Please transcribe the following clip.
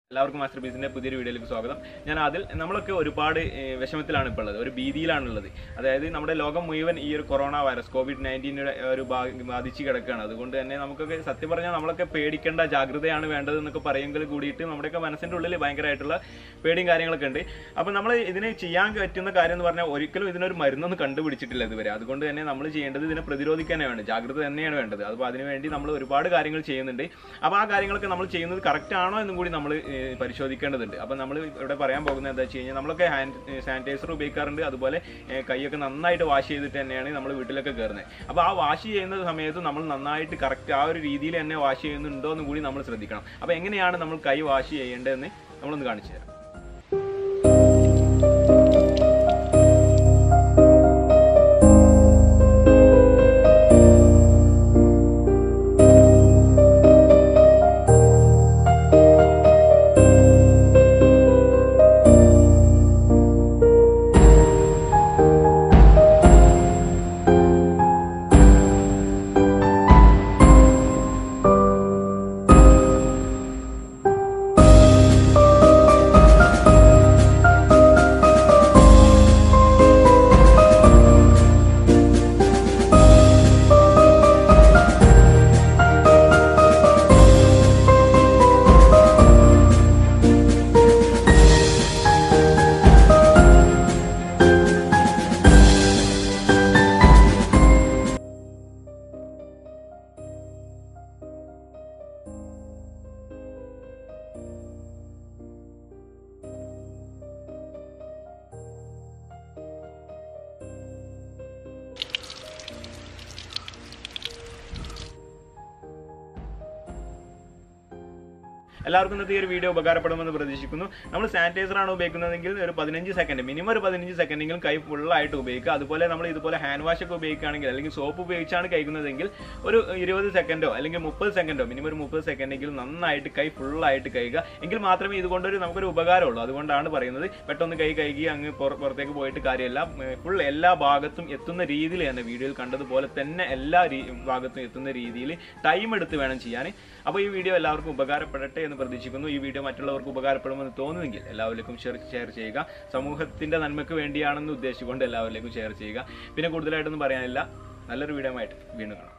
എല്ലാവർക്കും മാസ്റ്റർ പീസിന്റെ പുതിയൊരു വീഡിയോയിലേക്ക് സ്വാഗതം ഞാൻ അതിൽ നമ്മളൊക്കെ ഒരുപാട് ഏഹ്, വിഷമത്തിലാണ് ഇപ്പോൾ ഉള്ളത് ഒരു ഭീതിയിലാണുള്ളത് അതായത് നമ്മുടെ ലോകം മുഴുവൻ ഈ ഒരു കൊറോണ വൈറസ് കോവിഡ് നയൻറ്റീൻ്റെ ഒരു ബാ- ബാധിച്ച് കിടക്കുകയാണ് അതുകൊണ്ട് തന്നെ നമുക്കൊക്കെ സത്യം പറഞ്ഞാൽ നമ്മളൊക്കെ പേടിക്കേണ്ട ജാഗ്രതയാണ് വേണ്ടത് എന്നൊക്കെ പറയുമെങ്കിൽ കൂടിയിട്ട് നമ്മുടെയൊക്കെ മനസ്സിൻ്റെ ഉള്ളിൽ ഭയങ്കരമായിട്ടുള്ള പേടിയും കാര്യങ്ങളൊക്കെ ഉണ്ട് അപ്പോൾ നമ്മൾ ഇതിനെ ചെയ്യാൻ പറ്റുന്ന കാര്യം എന്ന് പറഞ്ഞാൽ ഒരിക്കലും ഇതിനൊരു മരുന്നൊന്നും കണ്ടുപിടിച്ചിട്ടില്ല ഇതുവരെ അതുകൊണ്ട് തന്നെ നമ്മൾ ചെയ്യേണ്ടത് ഇതിനെ പ്രതിരോധിക്കാനാണ് വേണ്ടത് ജാഗ്രത തന്നെയാണ് വേണ്ടത് അപ്പോൾ അതിനുവേണ്ടി നമ്മൾ ഒരുപാട് കാര്യങ്ങൾ ചെയ്യുന്നുണ്ട് അപ്പോൾ ആ കാര്യങ്ങളൊക്കെ നമ്മൾ ചെയ്യുന്നത് കറക്റ്റ് ആണോ എന്നും കൂടി നമ്മൾ പരിശോധിക്കേണ്ടതുണ്ട് അപ്പോൾ നമ്മൾ ഇവിടെ പറയാൻ പോകുന്നത് എന്താ വെച്ച് കഴിഞ്ഞാൽ നമ്മളൊക്കെ ഹാൻഡ് സാനിറ്റൈസർ ഉപയോഗിക്കാറുണ്ട് അതുപോലെ ഏഹ്, കൈയൊക്കെ നന്നായിട്ട് വാഷ് ചെയ്തിട്ട് തന്നെയാണ് നമ്മൾ വീട്ടിലൊക്കെ കയറുന്നത് അപ്പോൾ ആ വാഷ് ചെയ്യുന്ന സമയത്ത് നമ്മൾ നന്നായിട്ട് കറക്റ്റ് ആ ഒരു രീതിയിൽ തന്നെ വാഷ് ചെയ്യുന്നുണ്ടോ എന്നും കൂടി നമ്മൾ ശ്രദ്ധിക്കണം അപ്പോൾ എങ്ങനെയാണ് നമ്മൾ കൈ വാഷ് ചെയ്യേണ്ടതെന്ന് നമ്മളൊന്ന് കാണിച്ചു തരാം എല്ലാവർക്കും ഇന്നത്തെ ഈ ഒരു വീഡിയോ ഉപകാരപ്പെടുമെന്ന് പ്രതീക്ഷിക്കുന്നു നമ്മൾ സാനിറ്റൈസർ ആണ് ഉപയോഗിക്കുന്നതെങ്കിൽ ഒരു പതിനഞ്ച് സെക്കൻഡ് മിനിമം ഒരു പതിനഞ്ച് സെക്കൻഡെങ്കിലും കൈ ഫുള്ളായിട്ട് ഉപയോഗിക്കുക അതുപോലെ നമ്മൾ ഇതുപോലെ ഹാൻഡ് വാഷ് ഒക്കെ ഉപയോഗിക്കുകയാണെങ്കിൽ അല്ലെങ്കിൽ സോപ്പ് ഉപയോഗിച്ചാണ് കഴിക്കുന്നതെങ്കിൽ ഒരു ഇരുപത് സെക്കൻഡോ അല്ലെങ്കിൽ മുപ്പത് സെക്കൻഡോ മിനിമം ഒരു മുപ്പത് സെക്കൻഡെങ്കിലും നന്നായിട്ട് കൈ ഫുള്ളായിട്ട് കഴിയുക എങ്കിൽ മാത്രമേ ഇതുകൊണ്ടൊരു നമുക്കൊരു ഉപകാരമുള്ളൂ അതുകൊണ്ടാണ് പറയുന്നത് പെട്ടെന്ന് കൈ കഴുകി അങ്ങ് പുറ- പുറത്തേക്ക് പോയിട്ട് കാര്യമല്ല ഫുൾ എല്ലാ ഭാഗത്തും എത്തുന്ന രീതിയിൽ തന്നെ വീഡിയോയിൽ കണ്ടതുപോലെ തന്നെ എല്ലാ രീ- ഭാഗത്തും എത്തുന്ന രീതിയിൽ ടൈം എടുത്ത് വേണം ചെയ്യാൻ അപ്പോൾ ഈ വീഡിയോ എല്ലാവർക്കും ഉപകാരപ്പെടട്ടെ എന്ന് പ്രതീക്ഷിക്കുന്നു ഈ വീഡിയോ മറ്റുള്ളവർക്ക് ഉപകാരപ്പെടുമെന്ന് തോന്നുമെങ്കിൽ എല്ലാവരിലേക്കും ഷെയർ ഷെയർ ചെയ്യുക സമൂഹത്തിന്റെ നന്മയ്ക്ക് വേണ്ടിയാണെന്ന് ഉദ്ദേശിച്ചുകൊണ്ട് എല്ലാവരിലേക്കും ഷെയർ ചെയ്യുക പിന്നെ കൂടുതലായിട്ടൊന്നും പറയാനില്ല നല്ലൊരു വീഡിയോ ആയിട്ട് വീണ്ടും കാണാം